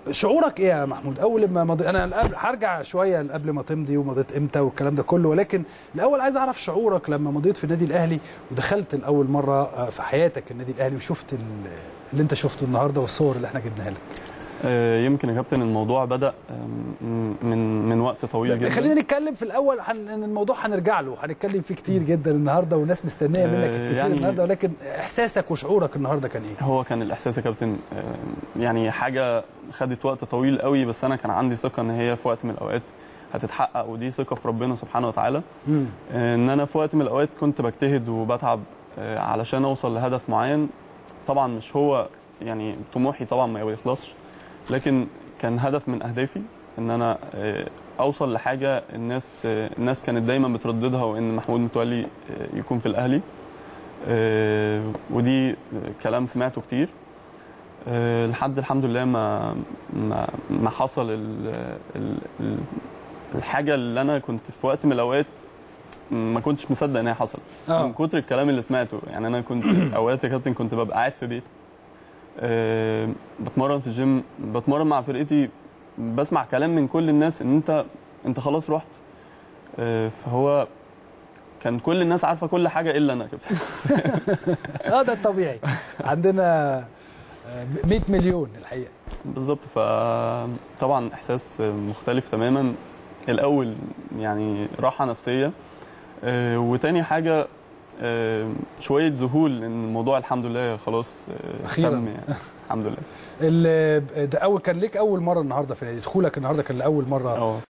شعورك ايه يا محمود اول ما مضي انا قبل هرجع شويه قبل ما تمضي ومضيت امتى والكلام ده كله ولكن الاول عايز اعرف شعورك لما مضيت في النادي الاهلي ودخلت لاول مره في حياتك النادي الاهلي وشفت ال- اللي انت شفته النهارده والصور اللي احنا جبناها لك آه، يمكن يا كابتن الموضوع بدا آم، من من وقت طويل جدا خلينا نتكلم في الاول هن... إن الموضوع هنرجع له هنتكلم فيه كتير جدا النهارده والناس مستنيه منك آه، كتير يعني- النهارده ولكن احساسك وشعورك النهارده كان ايه هو كان الاحساس يا كابتن آم، يعني حاجه خدت وقت طويل قوي بس انا كان عندي ثقه ان هي في وقت من الاوقات هتتحقق ودي ثقه في ربنا سبحانه وتعالى مم. آه، ان انا في وقت من الاوقات كنت بجتهد وبتعب آه، علشان اوصل لهدف معين طبعا مش هو يعني طموحي طبعا ما بيخلصش لكن كان هدف من اهدافي ان انا آه، اوصل لحاجه الناس آه، الناس كانت دايما بترددها وان محمود متولي آه، يكون في الاهلي آه، ودي آه، كلام سمعته كتير آه، لحد الحمد لله ما ما, ما حصل ال ال ال الحاجه اللي انا كنت في وقت من الاوقات ما كنتش مصدق ان هي حصلت آه. من كتر الكلام اللي سمعته يعني انا كنت اوقات يا كابتن كنت ببقى قاعد في بيت أه بتمرن في الجيم بتمرن مع فرقتي بسمع كلام من كل الناس ان انت انت خلاص رحت أه فهو كان كل الناس عارفه كل حاجه الا انا يا كابتن اه ده الطبيعي عندنا آه، 100 مليون الحقيقه بالظبط فطبعا احساس مختلف تماما الاول يعني راحه نفسيه آه، وتاني حاجه آه، شويه ذهول ان الموضوع الحمد لله خلاص آه، أخيراً. تم يعني الحمد لله ال- ده اول كان ليك اول مره النهارده في النادي دخولك النهارده كان لاول مره اه